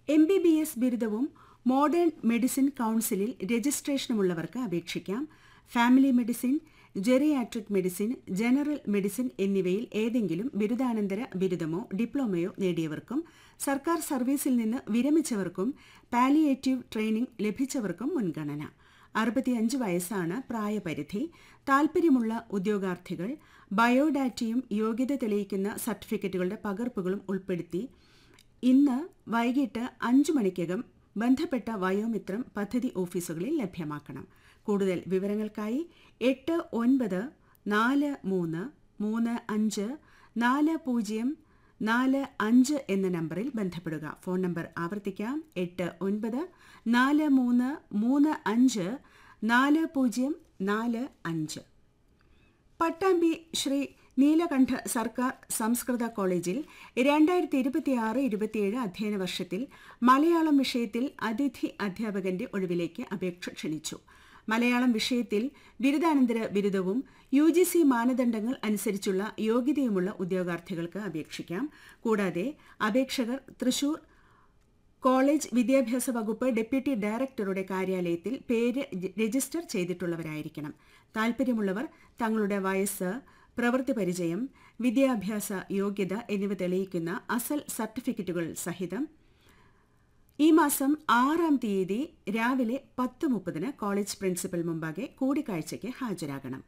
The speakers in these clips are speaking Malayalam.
എം ബി ബി എസ് ബിരുദവും മോഡേൺ മെഡിസിൻ കൌൺസിലിൽ രജിസ്ട്രേഷനുമുള്ളവർക്ക് അപേക്ഷിക്കാം family medicine geriatric medicine general medicine എന്നിവയിൽ ഏതെങ്കിലും ബിരുദാനന്തര ബിരുദമോ ഡിപ്ലോമയോ നേടിയവർക്കും സർക്കാർ സർവീസിൽ നിന്ന് വിരമിച്ചവർക്കും പാലിയേറ്റീവ് ട്രെയിനിംഗ് ലഭിച്ചവർക്കും മുൻഗണന അറുപത്തിയഞ്ച് വയസ്സാണ് പ്രായപരിധി താൽപ്പര്യമുള്ള ഉദ്യോഗാർത്ഥികൾ ബയോഡാറ്റയും യോഗ്യത തെളിയിക്കുന്ന സർട്ടിഫിക്കറ്റുകളുടെ പകർപ്പുകളും ഉൾപ്പെടുത്തി ഇന്ന് വൈകിട്ട് അഞ്ചു മണിക്കകം ബന്ധപ്പെട്ട വയോമിത്രം പദ്ധതി ഓഫീസുകളിൽ ലഭ്യമാക്കണം കൂടുതൽ വിവരങ്ങൾക്കായി എട്ട് ഒൻപത് നാല് മൂന്ന് മൂന്ന് അഞ്ച് നാല് പൂജ്യം നാല് അഞ്ച് എന്ന നമ്പറിൽ ബന്ധപ്പെടുക ഫോൺ നമ്പർ ആവർത്തിക്കാം എട്ട് ഒൻപത് നാല് മൂന്ന് മൂന്ന് അഞ്ച് നാല് പൂജ്യം നാല് അഞ്ച് പട്ടാമ്പി ശ്രീ നീലകണ്ഠ സർക്കാർ സംസ്കൃത കോളേജിൽ രണ്ടായിരത്തി ഇരുപത്തിയാറ് ഇരുപത്തിയേഴ് അധ്യയന വർഷത്തിൽ മലയാളം വിഷയത്തിൽ അതിഥി അധ്യാപകന്റെ ഒഴിവിലേക്ക് അപേക്ഷ ക്ഷണിച്ചു മലയാളം വിഷയത്തിൽ ബിരുദാനന്തര ബിരുദവും യു ജി സി മാനദണ്ഡങ്ങൾ അനുസരിച്ചുള്ള യോഗ്യതയുമുള്ള ഉദ്യോഗാർത്ഥികൾക്ക് അപേക്ഷിക്കാം കൂടാതെ അപേക്ഷകർ തൃശൂർ കോളേജ് വിദ്യാഭ്യാസ വകുപ്പ് ഡെപ്യൂട്ടി ഡയറക്ടറുടെ കാര്യാലയത്തിൽ പേര് രജിസ്റ്റർ ചെയ്തിട്ടുള്ളവരായിരിക്കണം താൽപ്പര്യമുള്ളവർ തങ്ങളുടെ വയസ്സ് പ്രവൃത്തി പരിചയം വിദ്യാഭ്യാസ യോഗ്യത എന്നിവ തെളിയിക്കുന്ന അസൽ സർട്ടിഫിക്കറ്റുകൾ സഹിതം ഈ മാസം ആറാം തീയതി രാവിലെ പത്ത് മുപ്പതിന് കോളേജ് പ്രിൻസിപ്പൽ മുമ്പാകെ കൂടിക്കാഴ്ചയ്ക്ക് ഹാജരാകണം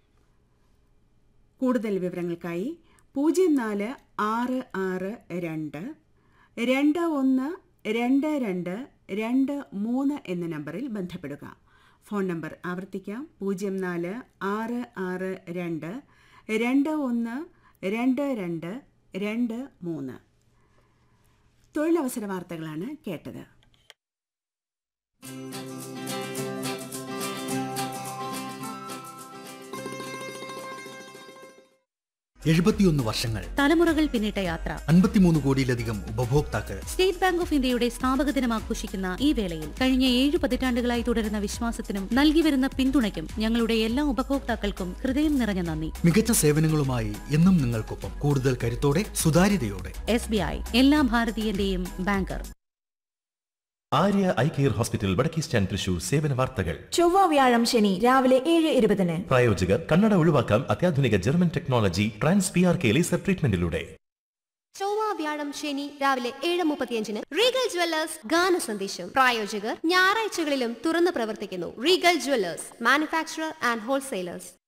കൂടുതൽ വിവരങ്ങൾക്കായി പൂജ്യം നാല് ആറ് ആറ് രണ്ട് രണ്ട് ഒന്ന് രണ്ട് രണ്ട് രണ്ട് മൂന്ന് എന്ന നമ്പറിൽ ബന്ധപ്പെടുക ഫോൺ നമ്പർ ആവർത്തിക്കാം പൂജ്യം നാല് ആറ് ആറ് രണ്ട് രണ്ട് ഒന്ന് രണ്ട് രണ്ട് രണ്ട് മൂന്ന് തൊഴിലവസര വാർത്തകളാണ് കേട്ടത് എഴുപത്തിയൊന്ന് വർഷങ്ങൾ തലമുറകൾ പിന്നിട്ട യാത്ര അൻപത്തിമൂന്ന് കോടിയിലധികം ഉപഭോക്താക്കൾ സ്റ്റേറ്റ് ബാങ്ക് ഓഫ് ഇന്ത്യയുടെ സ്ഥാപക ദിനം ആഘോഷിക്കുന്ന ഈ വേളയിൽ കഴിഞ്ഞ ഏഴ് പതിറ്റാണ്ടുകളായി തുടരുന്ന വിശ്വാസത്തിനും നൽകി വരുന്ന പിന്തുണയ്ക്കും ഞങ്ങളുടെ എല്ലാ ഉപഭോക്താക്കൾക്കും ഹൃദയം നിറഞ്ഞ നന്ദി മികച്ച സേവനങ്ങളുമായി എന്നും നിങ്ങൾക്കൊപ്പം കൂടുതൽ കരുത്തോടെ സുതാര്യതയോടെ എസ് ബി ഐ എല്ലാ ഭാരതീയന്റെയും banker Arya I care hospital വടക്കേ സ്റ്റാൻഡ് തൃശൂർ സേവന വാർത്തകൾ ചൊവ്വ വ്യാഴം ശനി രാവിലെ ഏഴ് ഇരുപതിന് പ്രായോജകർ കണ്ണട ഒഴിവാക്കാം അത്യാധുനിക German technology trans P R K laser ട്രീറ്റ്മെന്റിലൂടെ ചൊവ്വ വ്യാഴം ശനി രാവിലെ ഏഴ് മുപ്പത്തിയഞ്ചിന് റീഗൽ ജ്വല്ലേഴ്സ് ഗാന സന്ദേശം പ്രായോജകർ ഞായറാഴ്ചകളിലും തുറന്നു പ്രവർത്തിക്കുന്നു Regal jewellers manufacturer and wholesalers